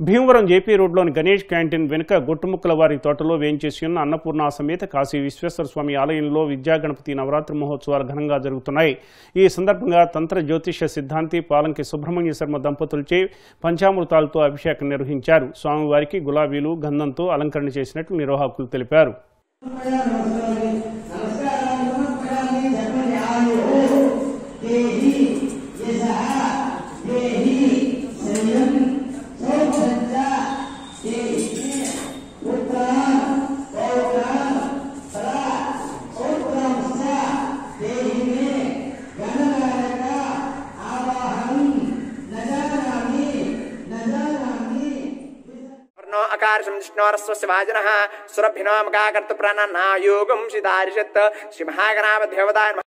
Bhimavaram JP రోడ్లోని Ganesh canteen వెనుక గుట్టుముక్కల వారి తోటలో వేయించేసి ఉన్న అన్నపూర్ణ సమేత కాశీ విశ్వేశ్వర స్వామి ఆలయంలో విద్యా గణపతి నవరాత్రి మహోత్సవాలు ఘనంగా జరుగుతున్నాయి ఈ సందర్భంగా తంత్ర జ్యోతిష సిద్ధాంతి పాలంకి సుబ్రహ్మణ్య శర్మ దంపతులచే పంచామృతాలతో అభిషేకం నిర్వహించారు స్వామివారికి గులాబీలు గంధంతో అలంకరణ చేసినట్లు నిర్వాహకులు తెలిపారు వర్ణో అకార్షం విష్ణోరస్వస్య వాజనః సురభినోమకాకర్త ప్రాణాయోగం శ్రీదారిషత్ శ్రీ మహాగణాప దేవతాయ